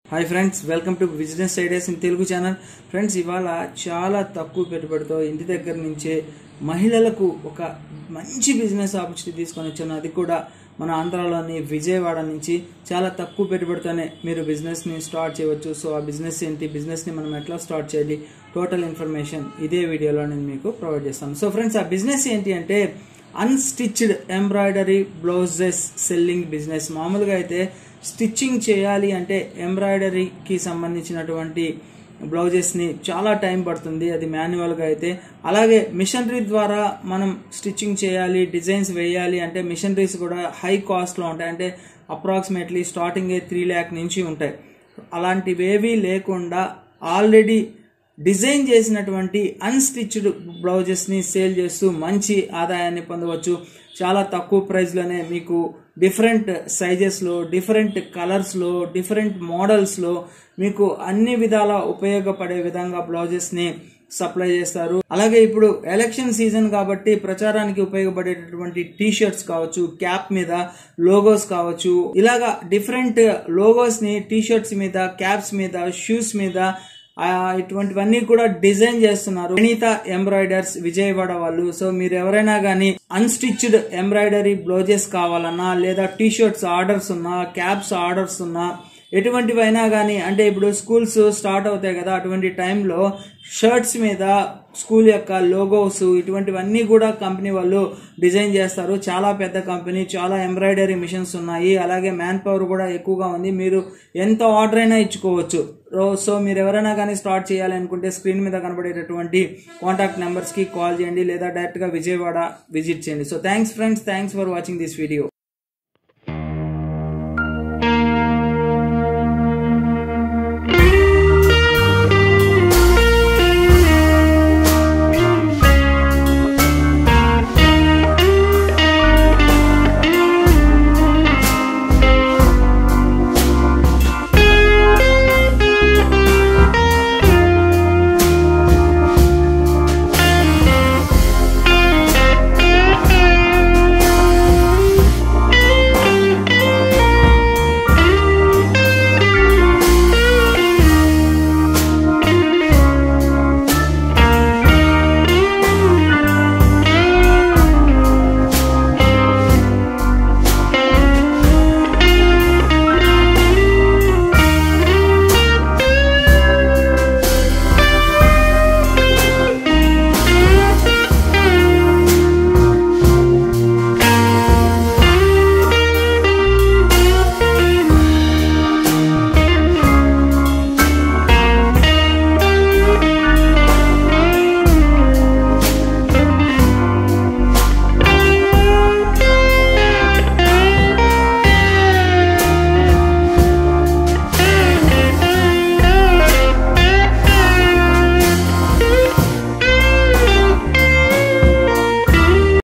hi friends welcome to business ideas in Telugu channel friends ఇవాళ చాలా తక్కువ పెట్టుబడితో ఇంటి దగ్గర నుంచే మహిళలకు ఒక మంచి బిజినెస్ ఆపర్చునిటీ తీసుకొని వచ్చాను అది కూడా మన ఆంధ్రాలోని విజయవాడ నుంచి చాలా తక్కువ పెట్టుబడితోనే మీరు బిజినెస్ని స్టార్ట్ చేయవచ్చు సో ఆ బిజినెస్ ఏంటి బిజినెస్ని మనం ఎట్లా స్టార్ట్ చేయాలి టోటల్ ఇన్ఫర్మేషన్ ఇదే వీడియోలో నేను మీకు ప్రొవైడ్ చేస్తాను సో ఫ్రెండ్స్ ఆ బిజినెస్ ఏంటి అంటే unstitched embroidery blouses selling business మామూలుగా అయితే స్టిచ్చింగ్ చేయాలి అంటే ఎంబ్రాయిడరీకి సంబంధించినటువంటి బ్లౌజెస్ని చాలా టైం పడుతుంది అది మాన్యువల్గా అయితే అలాగే మిషనరీ ద్వారా మనం స్టిచ్చింగ్ చేయాలి డిజైన్స్ వేయాలి అంటే మిషనరీస్ కూడా హై కాస్ట్లో ఉంటాయి అంటే అప్రాక్సిమేట్లీ స్టార్టింగ్ త్రీ ల్యాక్ నుంచి ఉంటాయి అలాంటివేవీ లేకుండా ఆల్రెడీ డిజైన్ చేసినటువంటి అన్స్టిచ్డ్ బ్లౌజెస్ని సేల్ చేస్తూ మంచి ఆదాయాన్ని పొందవచ్చు చాలా తక్కువ ప్రైస్లోనే మీకు డిఫరెంట్ సైజెస్లో డిఫరెంట్ కలర్స్లో డిఫరెంట్ మోడల్స్లో మీకు అన్ని విధాల ఉపయోగపడే విధంగా బ్లౌజెస్ని సప్లై చేస్తారు అలాగే ఇప్పుడు ఎలక్షన్ సీజన్ కాబట్టి ప్రచారానికి ఉపయోగపడేటటువంటి టీ షర్ట్స్ కావచ్చు క్యాప్ మీద లోగోస్ కావచ్చు ఇలాగా డిఫరెంట్ లోగోస్ ని టీ షర్ట్స్ మీద క్యాప్స్ మీద షూస్ మీద ఆ, ఇటువంటివన్నీ కూడా డిజైన్ చేస్తున్నారు ప్రణీత ఎంబ్రాయిడర్స్ విజయవాడ వాళ్ళు సో మీరు ఎవరైనా కానీ అన్స్టిచ్డ్ ఎంబ్రాయిడరీ బ్లౌజెస్ కావాలన్నా లేదా టీ షర్ట్స్ ఆర్డర్స్ ఉన్నా క్యాప్స్ ఆర్డర్స్ ఉన్నా ఎటువంటివైనా కానీ అంటే ఇప్పుడు స్కూల్స్ స్టార్ట్ అవుతాయి కదా అటువంటి టైంలో షర్ట్స్ మీద స్కూల్ యొక్క లోగోస్ ఇటువంటివన్నీ కూడా కంపెనీ వాళ్ళు డిజైన్ చేస్తారు చాలా పెద్ద కంపెనీ చాలా ఎంబ్రాయిడరీ మిషన్స్ ఉన్నాయి అలాగే మ్యాన్ పవర్ కూడా ఎక్కువగా ఉంది మీరు ఎంత ఆర్డర్ అయినా ఇచ్చుకోవచ్చు రో- సో మీరు ఎవరైనా కానీ స్టార్ట్ చేయాలి అనుకుంటే స్క్రీన్ మీద కనబడేటటువంటి కాంటాక్ట్ నెంబర్స్కి కాల్ చేయండి లేదా డైరెక్ట్గా విజయవాడ విజిట్ చేయండి so thanks friends thanks for watching this video